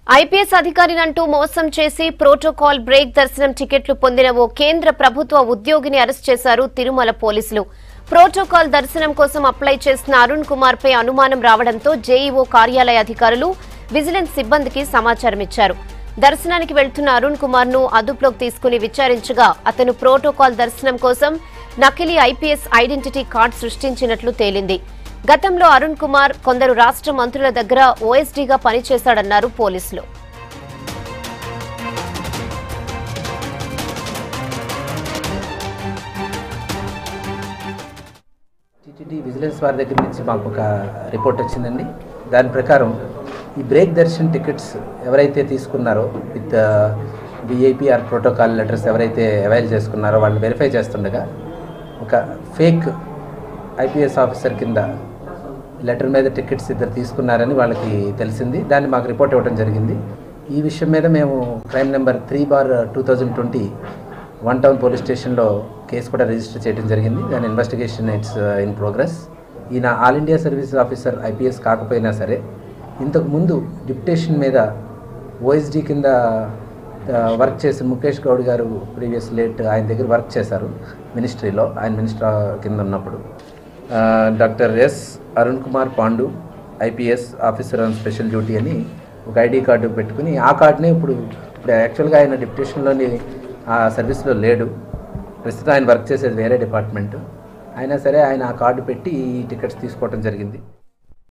IPS అధికారినంటూ మోసం చేసి protocol break దర్శనం టికెట్లు పొందిన ఓ కేంద్ర ప్రభుత్వ ఉద్యోగిని అరెస్ట్ చేశారు తిరుమల పోలీసులు ప్రోటోకాల్ దర్శనం కోసం అప్లై చేసిన అరుణ్ కుమార్ పై అనుమానం రావడంతో జేఈఓ కార్యాలయ అధికారులు విజిలెన్స్ సిబ్బందికి సమాచారం ఇచ్చారు దర్శనానికి వెళ్తున్న అరుణ్ కుమార్ ను అదుపులోకి తీసుకుని విచారించగా అతను ప్రోటోకాల్ దర్శనం కోసం నకిలీ ఐపీఎస్ ఐడెంటిటీ కార్డు సృష్టించినట్లు తేలింది గతంలో అరుణ్ కుమార్ కొందరు రాష్ట్ర మంత్రుల దగ్గర ఓఎస్డీగా పనిచేశాడన్నారు పోలీసులు టీటీడీ విజిలెన్స్ వారి దగ్గర నుంచి మాకు ఒక రిపోర్ట్ వచ్చిందండి దాని ప్రకారం ఈ బ్రేక్ దర్శన్ టికెట్స్ ఎవరైతే తీసుకున్నారో with VIP or protocol letters ఎవరైతే అవైల్ చేసుకున్నారో వాళ్ళు వెరిఫై చేస్తుండగా ఒక ఫేక్ ఐపీఎస్ ఆఫీసర్ కింద లెటర్ మీద టికెట్స్ ఇద్దరు తీసుకున్నారని వాళ్ళకి తెలిసింది దాన్ని మాకు రిపోర్ట్ ఇవ్వడం జరిగింది ఈ విషయం మీద మేము crime number three bar two thousand twenty one town police స్టేషన్లో కేసు కూడా రిజిస్టర్ చేయడం జరిగింది దాని ఇన్వెస్టిగేషన్ ఇట్స్ ఇన్ ప్రోగ్రెస్ ఈయన all India service officer IPS కాకపోయినా సరే ఇంతకు ముందు డిప్యుటేషన్ మీద ఓఎస్డీ కింద వర్క్ చేసిన ముఖేష్ గౌడ్ గారు ప్రీవియస్ లేట్ ఆయన దగ్గర వర్క్ చేశారు మినిస్ట్రీలో ఆయన మినిస్టర్ కింద ఉన్నప్పుడు ఆ, doctor S Arun Kumar Pandu IPS officer on special duty అని ఒక ఐడి కార్డు పెట్టుకుని ఆ కార్డుని ఇప్పుడు ఇప్పుడు యాక్చువల్గా ఆయన డిప్యుటేషన్లోని ఆ సర్వీస్లో లేడు ప్రస్తుతం ఆయన వర్క్ చేసేది వేరే డిపార్ట్మెంట్ అయినా సరే ఆయన ఆ కార్డు పెట్టి ఈ టికెట్స్ తీసుకోవడం జరిగింది